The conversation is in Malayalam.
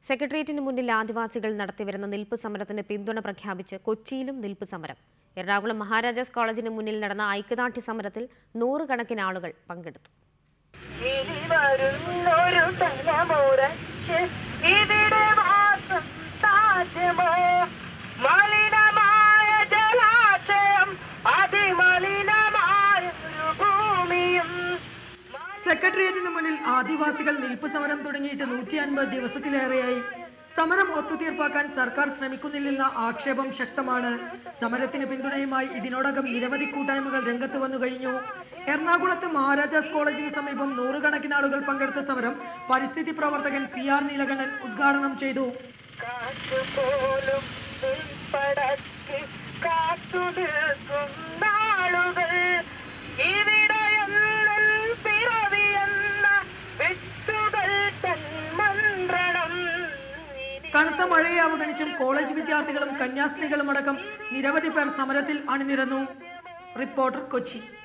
സെക്രട്ടേറിയറ്റിന് മുന്നിൽ ആദിവാസികൾ നടത്തിവരുന്ന നിൽപ്പ് സമരത്തിന് പിന്തുണ പ്രഖ്യാപിച്ച് കൊച്ചിയിലും നിൽപ്പ് സമരം എറണാകുളം മഹാരാജാസ് കോളേജിന് മുന്നിൽ നടന്ന ഐക്യദാർഢ്യ സമരത്തിൽ നൂറുകണക്കിന് ആളുകൾ പങ്കെടുത്തു ഇനി വരുന്നൊരു തലമുറയ്ക്ക് ഇവിടെ വാസം സാധ്യമോ മലിനമായ ജലാശയം അതിമലിനമായ ഒരു ഭൂമിയും സെക്രട്ടേറിയറ്റിന് മുന്നിൽ ആദിവാസികൾ നിൽപ്പ് സമരം തുടങ്ങിയിട്ട് നൂറ്റി അൻപത് ദിവസത്തിലേറെയായി സമരം ഒത്തുതീർപ്പാക്കാൻ സർക്കാർ ശ്രമിക്കുന്നില്ലെന്ന ആക്ഷേപം ശക്തമാണ് സമരത്തിന് പിന്തുണയുമായി ഇതിനോടകം നിരവധി കൂട്ടായ്മകൾ രംഗത്ത് വന്നു കഴിഞ്ഞു എറണാകുളത്ത് മഹാരാജാസ് കോളേജിന് സമീപം നൂറുകണക്കിന് ആളുകൾ പങ്കെടുത്ത സമരം പരിസ്ഥിതി പ്രവർത്തകൻ സി ആർ നീലകണ്ഠൻ ഉദ്ഘാടനം ചെയ്തു കാറ്റുപോലും ഉൾപ്പടക്കി കാത്തു നിൽക്കുന്ന ആളുകൾ ഇവിടെയൊന്നിൽ പിറവിയെന്ന വിത്തുകൾ തൻ മന്ത്രണം കനത്ത മഴയെ അവഗണിച്ചും കോളേജ് വിദ്യാർത്ഥികളും കന്യാസ്ത്രീകളും അടക്കം നിരവധി പേർ സമരത്തിൽ അണിനിരന്നു റിപ്പോർട്ടർ കൊച്ചി